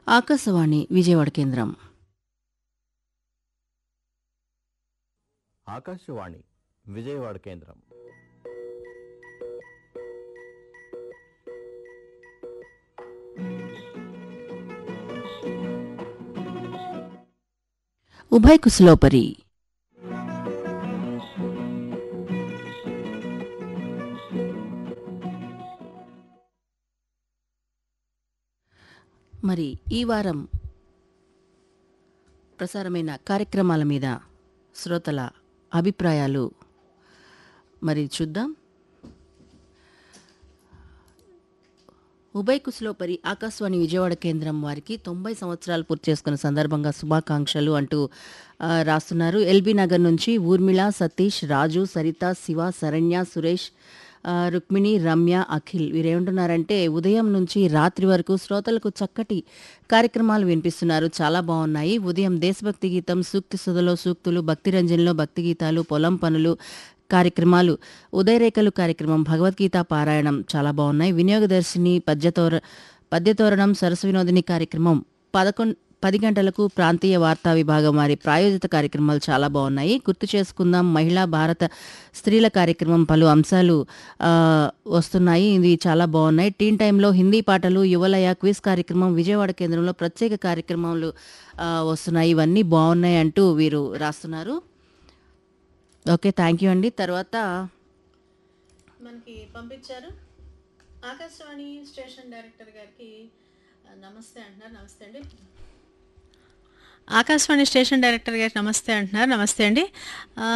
ఆకాశవాణి విజయవాడ కేంద్రం ఆకాశవాణి విజయవాడ కేంద్రం ఉభయ కుశలోపరి మరి ఈ వారం ప్రసారమైన కార్యక్రమాల మీద శ్రోతల అభిప్రాయాలు మరి చూద్దాం ఉభయ కుశలోపరి ఆకాశవాణి విజయవాడ కేంద్రం వారికి తొంభై సంవత్సరాలు పూర్తి చేసుకున్న సందర్భంగా శుభాకాంక్షలు అంటూ ఆ, రాస్తున్నారు ఎల్బీ నగర్ నుంచి ఊర్మిళ సతీష్ రాజు సరిత శివ శరణ్య సురేష్ ఆ, రుక్మిణి రమ్య అఖిల్ వీరేమంటున్నారంటే ఉదయం నుంచి రాత్రి వరకు శ్రోతలకు చక్కటి కార్యక్రమాలు వినిపిస్తున్నారు చాలా బాగున్నాయి ఉదయం దేశభక్తి గీతం సూక్తి సుధలో సూక్తులు భక్తి రంజన్లో భక్తి గీతాలు పొలం పనులు కార్యక్రమాలు ఉదయరేఖలు కార్యక్రమం భగవద్గీత పారాయణం చాలా బాగున్నాయి వినియోగదర్శిని పద్యతోర పద్యతోరణం సరస్సు వినోదిని కార్యక్రమం పదకొండు పది గంటలకు ప్రాంతీయ వార్తా విభాగం వారి ప్రాయోజిత కార్యక్రమాలు చాలా బాగున్నాయి గుర్తు చేసుకుందాం మహిళా భారత స్త్రీల కార్యక్రమం పలు అంశాలు ఆ, వస్తున్నాయి ఇది చాలా బాగున్నాయి టీన్ టైంలో హిందీ పాటలు యువలయ క్విజ్ కార్యక్రమం విజయవాడ కేంద్రంలో ప్రత్యేక కార్యక్రమాలు ఆ, వస్తున్నాయి ఇవన్నీ బాగున్నాయి అంటూ వీరు రాస్తున్నారు ఓకే థ్యాంక్ యూ అండి తర్వాత మనకి పంపించారు ఆకాశవాణి స్టేషన్ డైరెక్టర్ గారికి ఆ, నమస్తే అంటున్నారు నమస్తే అండి ఆకాశవాణి స్టేషన్ డైరెక్టర్ గారికి నమస్తే అంటున్నారు నమస్తే అండి ఆ,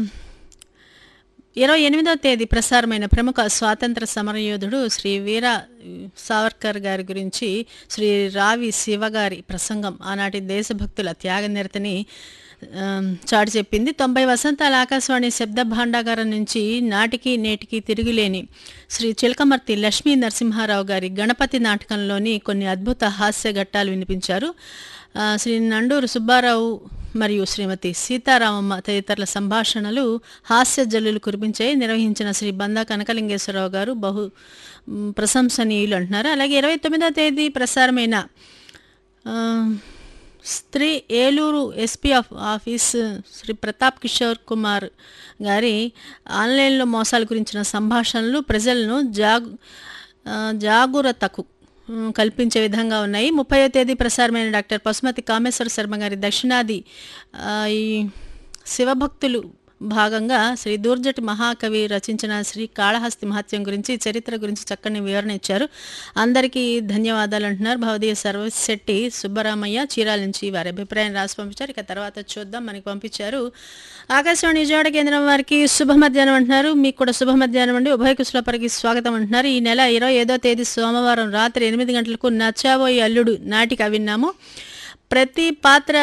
ఇరవై ఎనిమిదవ తేదీ ప్రసారమైన ప్రముఖ స్వాతంత్ర సమరయోధుడు శ్రీ వీర సావర్కర్ గారి గురించి శ్రీ రావి శివ గారి ప్రసంగం ఆనాటి దేశభక్తుల త్యాగనిరతని ఆమ్, చాటి చెప్పింది తొంభై వసంతాల ఆకాశవాణి శబ్ద భాండాగారం నుంచి నాటికి నేటికి తిరుగులేని శ్రీ చిలకమర్తి లక్ష్మీ నరసింహారావు గారి గణపతి నాటకంలోని కొన్ని అద్భుత హాస్య ఘట్టాలు వినిపించారు ఆ, శ్రీ నండూరు సుబ్బారావు మరియు శ్రీమతి సీతారామమ్మ తదితరుల సంభాషణలు హాస్య జల్లులు కురిపించాయి నిర్వహించిన శ్రీ బందా కనకలింగేశ్వరరావు గారు బహు మ్, ప్రశంసనీయులు అంటున్నారు అలాగే ఇరవై తొమ్మిదవ తేదీ ప్రసారమైన ఆ, స్త్రీ Eluru SP of office Shri Pratap Kishore Kumar గారి ఆన్లైన్లో మోసాల గురించిన సంభాషణలు ప్రజలను జాగ్ ఆ, జాగరూకతకు ఉమ్, కల్పించే విధంగా ఉన్నాయి ముప్పయో తేదీ ప్రసారమైన డాక్టర్ పశుమతి కామేశ్వర శర్మ గారి దక్షిణాది ఆ, ఈ శివభక్తులు భాగంగా శ్రీ దూర్జటి మహాకవి రచించిన శ్రీ కాళహస్తి మహత్యం గురించి చరిత్ర గురించి చక్కని వివరణ ఇచ్చారు అందరికీ ధన్యవాదాలు అంటున్నారు భవదీయ సర్వశెట్టి సుబ్బరామయ్య చీరాల నుంచి వారి అభిప్రాయం రాసి పంపించారు ఇక తర్వాత చూద్దాం మనకి పంపించారు ఆకాశవాణి విజయవాడ కేంద్రం వారికి శుభ మధ్యాహ్నం అంటున్నారు మీకు కూడా శుభ మధ్యాహ్నం అండి ఉభయ కుశలపరికి స్వాగతం అంటున్నారు ఈ నెల ఇరవై ఐదో తేదీ సోమవారం రాత్రి ఎనిమిది గంటలకు నచ్చాబోయి అల్లుడు నాటిక విన్నాము ప్రతి పాత్ర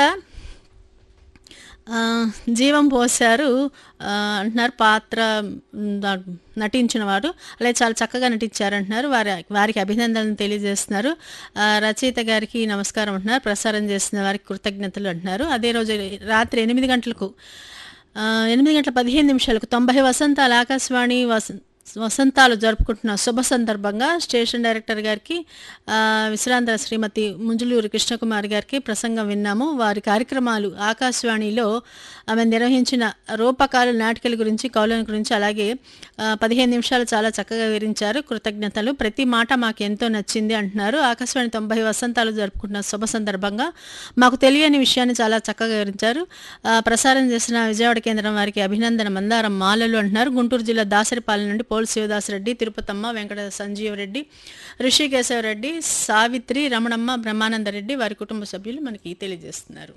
ఆ, జీవం పోశారు ఆ, అంటున్నారు పాత్ర మ్, దా- నటించిన వారు అలాగే చాలా చక్కగా నటించారు అంటున్నారు వారి వారికి అభినందనలు తెలియజేస్తున్నారు ఆ, రచయిత గారికి నమస్కారం అంటున్నారు ప్రసారం చేస్తున్న వారికి కృతజ్ఞతలు అంటున్నారు అదే రోజు రాత్రి ఎనిమిది గంటలకు ఆ, ఎనిమిది గంటల పదిహేను నిమిషాలకు తొంభై వసంతాలు ఆకాశవాణి వస వసంతాలు జరుపుకుంటున్న శుభ సందర్భంగా స్టేషన్ డైరెక్టర్ గారికి ఆ, విశ్రాంత శ్రీమతి ముంజులూరు కృష్ణకుమారి గారికి ప్రసంగం విన్నాము వారి కార్యక్రమాలు ఆకాశవాణిలో ఆమె నిర్వహించిన రూపకాలు నాటికల గురించి కౌలను గురించి అలాగే ఆ, పదిహేను నిమిషాలు చాలా చక్కగా వివరించారు కృతజ్ఞతలు ప్రతి మాట మాకు ఎంతో నచ్చింది అంటున్నారు ఆకాశవాణి తొంభై వసంతాలు జరుపుకుంటున్న శుభ సందర్భంగా మాకు తెలియని విషయాన్ని చాలా చక్కగా వివరించారు ఆ, ప్రసారం చేసిన విజయవాడ కేంద్రం వారికి అభినందన మందారం మాలలు అంటున్నారు గుంటూరు జిల్లా దాసరిపాలెం నుండి పోల్ శివదాసరెడ్డి తిరుపతమ్మ వెంకట సంజీవరెడ్డి ఋషికేశవరెడ్డి సావిత్రి రమణమ్మ బ్రహ్మానందరెడ్డి వారి కుటుంబ సభ్యులు మనకి తెలియజేస్తున్నారు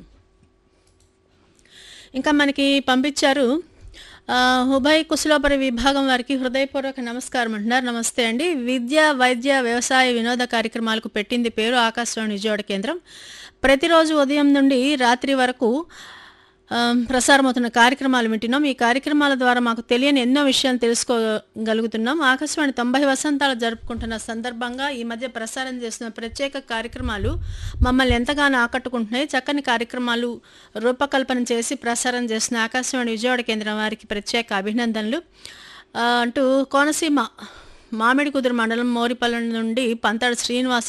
ఇంకా మనకి పంపించారు ఆ, ఉభయ కుశలోపరి విభాగం వారికి హృదయపూర్వక నమస్కారం అంటున్నారు నమస్తే అండి విద్య వైద్య వ్యవసాయ వినోద కార్యక్రమాలకు పెట్టింది పేరు ఆకాశవాణి విజయవాడ కేంద్రం ప్రతిరోజు ఉదయం నుండి రాత్రి వరకు ఆ, ప్రసారమవుతున్న కార్యక్రమాలు వింటున్నాం ఈ కార్యక్రమాల ద్వారా మాకు తెలియని ఎన్నో విషయాలు తెలుసుకోగలుగుతున్నాం ఆకాశవాణి తొంభై వసంతాలు జరుపుకుంటున్న సందర్భంగా ఈ మధ్య ప్రసారం చేస్తున్న ప్రత్యేక కార్యక్రమాలు మమ్మల్ని ఎంతగానో ఆకట్టుకుంటున్నాయి చక్కని కార్యక్రమాలు రూపకల్పన చేసి ప్రసారం చేస్తున్న ఆకాశవాణి విజయవాడ కేంద్రం వారికి ప్రత్యేక అభినందనలు ఆ, అంటూ కోనసీమ మామిడి కుదురు మండలం మోరిపల్లి నుండి పంతాడు శ్రీనివాస్